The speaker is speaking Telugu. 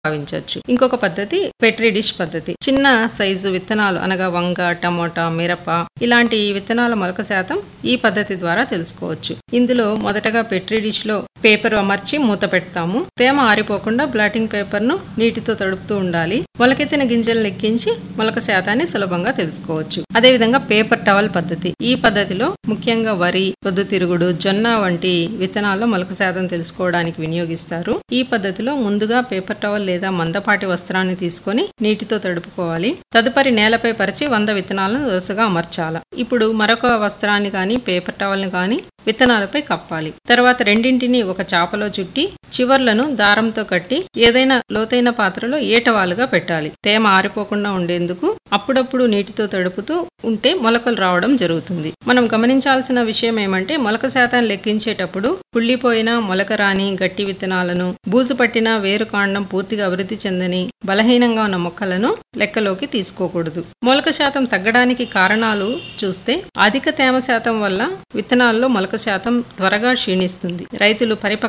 భావించవచ్చు ఇంకొక పద్ధతి పెట్రీ డిష్ పద్ధతి చిన్న సైజు విత్తనాలు అనగా వంగ టమోటా మిరప ఇలాంటి విత్తనాల మొలక శాతం ఈ పద్ధతి ద్వారా తెలుసుకోవచ్చు ఇందులో మొదటగా పెట్రీ డిష్ లో పేపర్ అమర్చి మూత పెడతాము తేమ ఆరిపోకుండా బ్లాటింగ్ పేపర్ ను నీటితో తడుపుతూ ఉండాలి మొలకెత్తిన గింజలు లెక్కించి మొలక శాతాన్ని సులభంగా తెలుసుకోవచ్చు అదేవిధంగా పేపర్ టవల్ పద్ధతి ఈ పద్ధతిలో ముఖ్యంగా వరి పొద్దుతిరుగుడు జొన్న వంటి విత్తనాల్లో మొలక శాతం తెలుసుకోవడానికి వినియోగిస్తారు ఈ పద్ధతిలో ముందుగా పేపర్ టవల్ లేదా మందపాటి వస్త్రాన్ని తీసుకొని నీటితో తడుపుకోవాలి తదుపరి నేలపై పరిచి వంద విత్తనాలను వరుసగా అమర్చాల ఇప్పుడు మరొక వస్త్రాన్ని కానీ పేపర్ టవల్ని కానీ విత్తనాలపై కప్పాలి తర్వాత రెండింటిని ఒక చాపలో చుట్టి చివర్లను దారంతో కట్టి ఏదైనా లోతైన పాత్రలో ఏటవాలుగా పెట్టాలి తేమ ఆరిపోకుండా ఉండేందుకు అప్పుడప్పుడు నీటితో తడుపుతూ ఉంటే మొలకలు రావడం జరుగుతుంది మనం గమనించాల్సిన విషయం ఏమంటే మొలక శాతం లెక్కించేటప్పుడు కుళ్ళిపోయిన మొలక రాని గట్టి విత్తనాలను బూజు పట్టిన వేరు కాండం పూర్తిగా అభివృద్ధి చెందని బలహీనంగా ఉన్న మొక్కలను లెక్కలోకి తీసుకోకూడదు మొలక శాతం తగ్గడానికి కారణాలు చూస్తే అధిక తేమ శాతం వల్ల విత్తనాల్లో మొలక శాతం త్వరగా క్షీణిస్తుంది రైతులు పరిపక్వ